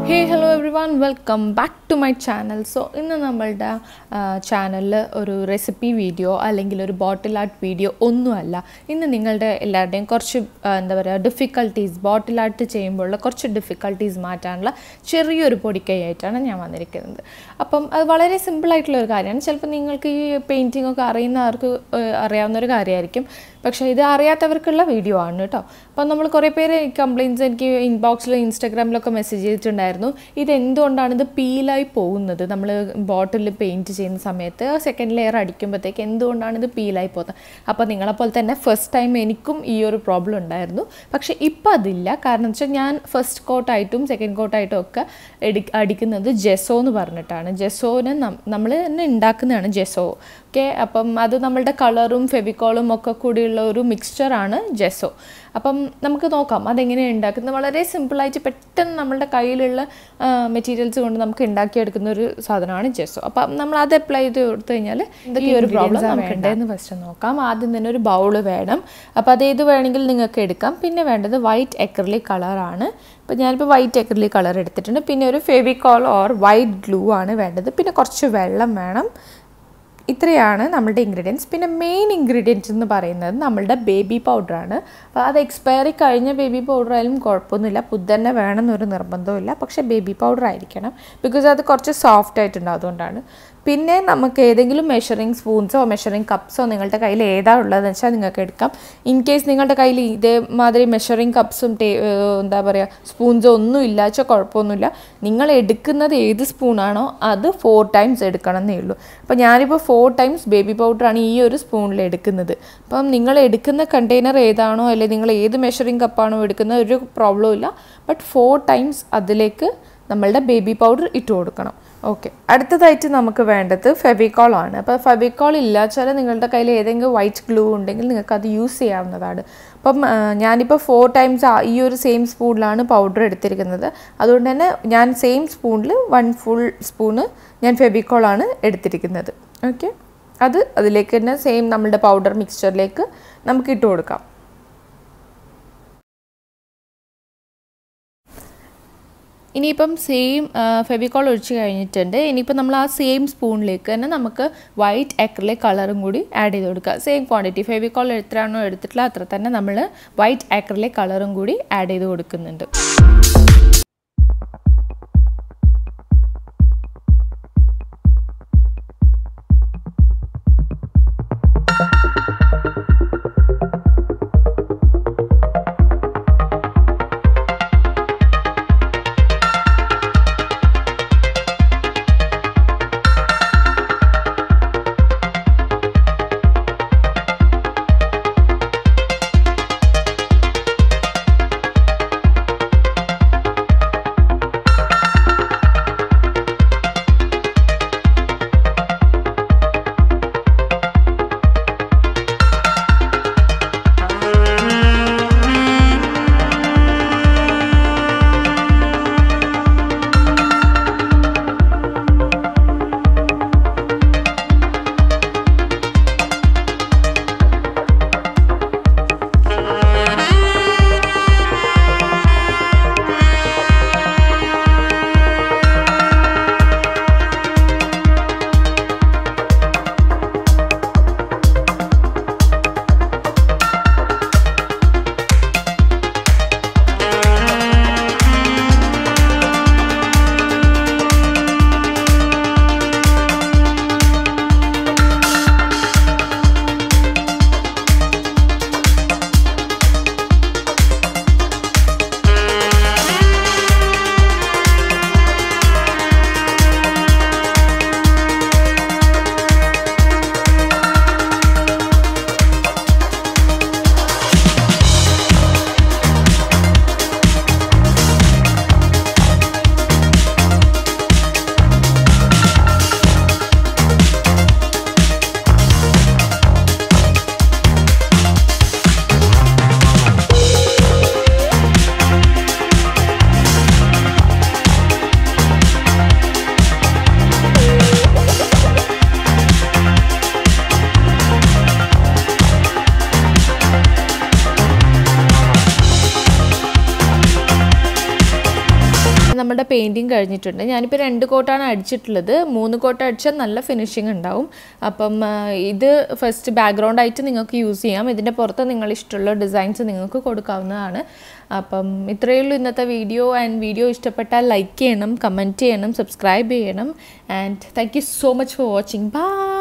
hey hello everyone welcome back to my channel so ഇന്ന് നമ്മളുടെ ചാനലിൽ ഒരു റെസിപ്പി വീഡിയോ അല്ലെങ്കിൽ ഒരു ബോട്ടിൽ ആർട്ട് വീഡിയോ ഒന്നുമല്ല ഇന്ന് നിങ്ങളുടെ എല്ലാവരുടെയും കുറച്ച് ആ, എന്താ പറയുക ഡിഫിക്കൽട്ടീസ് ബോട്ടിൽ ആർട്ട് ചെയ്യുമ്പോഴുള്ള കുറച്ച് ഡിഫിക്കൽട്ടീസ് മാറ്റാനുള്ള ചെറിയൊരു പൊടിക്കൈയായിട്ടാണ് ഞാൻ വന്നിരിക്കുന്നത് അപ്പം അത് വളരെ സിമ്പിളായിട്ടുള്ള ഒരു കാര്യമാണ് ചിലപ്പോൾ നിങ്ങൾക്ക് ഈ പെയിൻറ്റിംഗ് ഒക്കെ അറിയുന്നവർക്ക് ഏഹ്, അറിയാവുന്ന ഒരു കാര്യമായിരിക്കും പക്ഷേ ഇത് അറിയാത്തവർക്കുള്ള വീഡിയോ ആണ് കേട്ടോ അപ്പം നമ്മൾ കുറേ പേര് കംപ്ലയിൻറ്റ്സ് എനിക്ക് ഇൻബോക്സിൽ ഇൻസ്റ്റാഗ്രാമിലൊക്കെ മെസ്സേജ് ചെയ്തിട്ടുണ്ടായിരുന്നു ഇത് എന്തുകൊണ്ടാണ് ഇത് പീലായി പോകുന്നത് നമ്മൾ ബോട്ടിൽ പെയിൻറ്റ് ചെയ്യുന്ന സമയത്ത് സെക്കൻഡ് ലെയർ അടിക്കുമ്പോഴത്തേക്ക് എന്തുകൊണ്ടാണ് ഇത് പീലായി പോകുന്നത് അപ്പോൾ നിങ്ങളെപ്പോലെ തന്നെ ഫസ്റ്റ് ടൈം എനിക്കും ഈ ഒരു പ്രോബ്ലം ഉണ്ടായിരുന്നു പക്ഷേ ഇപ്പോൾ അതില്ല കാരണം എന്ന് വെച്ചാൽ ഞാൻ ഫസ്റ്റ് കോട്ടായിട്ടും സെക്കൻഡ് കോട്ടായിട്ടും ഒക്കെ എടി അടിക്കുന്നത് ജെസോ എന്ന് പറഞ്ഞിട്ടാണ് ജെസോന് നമ്മൾ തന്നെ ഉണ്ടാക്കുന്നതാണ് ജെസോ ഓക്കെ അപ്പം അത് നമ്മളുടെ കളറും ഫെവിക്കോളും ഒക്കെ കൂടിയുള്ള ഒരു മിക്സ്ചറാണ് ജെസോ അപ്പം നമുക്ക് നോക്കാം അതെങ്ങനെയാണ് ഉണ്ടാക്കുന്നത് വളരെ സിമ്പിളായിട്ട് പെട്ടെന്ന് നമ്മളുടെ കയ്യിലുള്ള മെറ്റീരിയൽസ് കൊണ്ട് നമുക്ക് ഉണ്ടാക്കിയെടുക്കുന്ന ഒരു സാധനമാണ് ജെസോ അപ്പം നമ്മൾ അത് അപ്ലൈ ചെയ്ത് കൊടുത്തു കഴിഞ്ഞാൽ ഈ ഒരു പ്രോബ്ലം നമുക്ക് ഉണ്ടെന്ന് ഫസ്റ്റ് നോക്കാം ആദ്യം തന്നെ ഒരു ബൗള് വേണം അപ്പോൾ അത് ഏത് വേണമെങ്കിൽ നിങ്ങൾക്ക് എടുക്കാം പിന്നെ വേണ്ടത് വൈറ്റ് എക്കർലി കളറാണ് അപ്പോൾ ഞാനിപ്പോൾ വൈറ്റ് എക്കർലി കളർ എടുത്തിട്ടുണ്ട് പിന്നെ ഒരു ഫെവിക്കോൾ ഓർ വൈറ്റ് ഗ്ലൂ ആണ് വേണ്ടത് പിന്നെ കുറച്ച് വെള്ളം വേണം ഇത്രയാണ് നമ്മളുടെ ഇൻഗ്രീഡിയൻസ് പിന്നെ മെയിൻ ഇൻഗ്രീഡിയൻറ്റ് എന്ന് പറയുന്നത് നമ്മളുടെ ബേബി പൗഡറാണ് അപ്പോൾ അത് എക്സ്പയറി കഴിഞ്ഞ ബേബി പൗഡർ ആയാലും കുഴപ്പമൊന്നുമില്ല പുത്തന്നെ വേണമെന്നൊരു നിർബന്ധമില്ല പക്ഷേ ബേബി പൗഡർ ആയിരിക്കണം ബിക്കോസ് അത് കുറച്ച് സോഫ്റ്റ് ആയിട്ടുണ്ടാവും അതുകൊണ്ടാണ് പിന്നെ നമുക്ക് ഏതെങ്കിലും മെഷറിംഗ് സ്പൂൺസോ മെഷറിംഗ് കപ്സോ നിങ്ങളുടെ കയ്യിൽ ഏതാ ഉള്ളതെന്ന് വെച്ചാൽ നിങ്ങൾക്ക് എടുക്കാം ഇൻ കേസ് നിങ്ങളുടെ കയ്യിൽ ഇതേമാതിരി മെഷറിംഗ് കപ്സും ടേ ഏഹ് എന്താ പറയുക സ്പൂൺസോ ഒന്നും ഇല്ലാച്ച കുഴപ്പമൊന്നുമില്ല നിങ്ങൾ എടുക്കുന്നത് ഏത് സ്പൂണാണോ അത് ഫോർ ടൈംസ് എടുക്കണം എന്നേ ഉള്ളൂ അപ്പോൾ ഞാനിപ്പോൾ ഫോർ ടൈംസ് ബേബി പൗഡറാണ് ഈ ഒരു സ്പൂണിൽ എടുക്കുന്നത് അപ്പം നിങ്ങൾ എടുക്കുന്ന കണ്ടെയ്നർ ഏതാണോ അല്ലെങ്കിൽ നിങ്ങൾ ഏത് മെഷറിംഗ് കപ്പാണോ എടുക്കുന്നത് ഒരു പ്രോബ്ലവും ഇല്ല ബട്ട് ഫോർ ടൈംസ് അതിലേക്ക് നമ്മളുടെ ബേബി പൗഡർ ഇട്ട് കൊടുക്കണം ഓക്കെ അടുത്തതായിട്ട് നമുക്ക് വേണ്ടത് ഫെവിക്കോൾ ആണ് അപ്പോൾ ഫെവിക്കോൾ ഇല്ലാച്ചാൽ നിങ്ങളുടെ കയ്യിൽ ഏതെങ്കിലും വൈറ്റ് ഗ്ലൂ ഉണ്ടെങ്കിൽ നിങ്ങൾക്ക് അത് യൂസ് ചെയ്യാവുന്നതാണ് അപ്പം ആ, ഞാനിപ്പോൾ ഫോർ ടൈംസ് ഈ ഒരു സെയിം സ്പൂണിലാണ് പൗഡർ എടുത്തിരിക്കുന്നത് അതുകൊണ്ട് തന്നെ ഞാൻ സെയിം സ്പൂണിൽ വൺ ഫുൾ സ്പൂണ് ഞാൻ ഫെവിക്കോളാണ് എടുത്തിരിക്കുന്നത് ഓക്കെ അത് അതിലേക്ക് തന്നെ സെയിം നമ്മുടെ പൗഡർ മിക്സ്ചറിലേക്ക് നമുക്ക് ഇട്ട് കൊടുക്കാം ഇനിയിപ്പം സെയിം ഫെവിക്കോൾ ഒഴിച്ച് കഴിഞ്ഞിട്ടുണ്ട് ഇനിയിപ്പോൾ നമ്മൾ ആ സെയിം സ്പൂണിലേക്ക് തന്നെ നമുക്ക് വൈറ്റ് എക്കറിലെ കളറും കൂടി ആഡ് ചെയ്ത് കൊടുക്കുക സെയിം ക്വാണ്ടിറ്റി ഫെവിക്കോൾ എത്രയാണോ എടുത്തിട്ടുള്ള അത്ര തന്നെ നമ്മൾ വൈറ്റ് എക്കറിലെ കളറും കൂടി ആഡ് ചെയ്ത് കൊടുക്കുന്നുണ്ട് നമ്മുടെ പെയിൻറ്റിങ് കഴിഞ്ഞിട്ടുണ്ട് ഞാനിപ്പോൾ രണ്ട് കോട്ടാണ് അടിച്ചിട്ടുള്ളത് മൂന്ന് കോട്ട് അടിച്ചാൽ നല്ല ഫിനിഷിംഗ് ഉണ്ടാവും അപ്പം ആ, ഇത് ഫസ്റ്റ് ബാക്ക്ഗ്രൗണ്ട് ആയിട്ട് നിങ്ങൾക്ക് യൂസ് ചെയ്യാം ഇതിൻ്റെ പുറത്ത് നിങ്ങൾ ഇഷ്ടമുള്ള ഡിസൈൻസ് നിങ്ങൾക്ക് കൊടുക്കാവുന്നതാണ് അപ്പം ഇത്രയേ ഉള്ളൂ ഇന്നത്തെ വീഡിയോ ആൻഡ് വീഡിയോ ഇഷ്ടപ്പെട്ടാൽ ലൈക്ക് ചെയ്യണം കമൻറ്റ് ചെയ്യണം സബ്സ്ക്രൈബ് ചെയ്യണം and thank you so much for watching by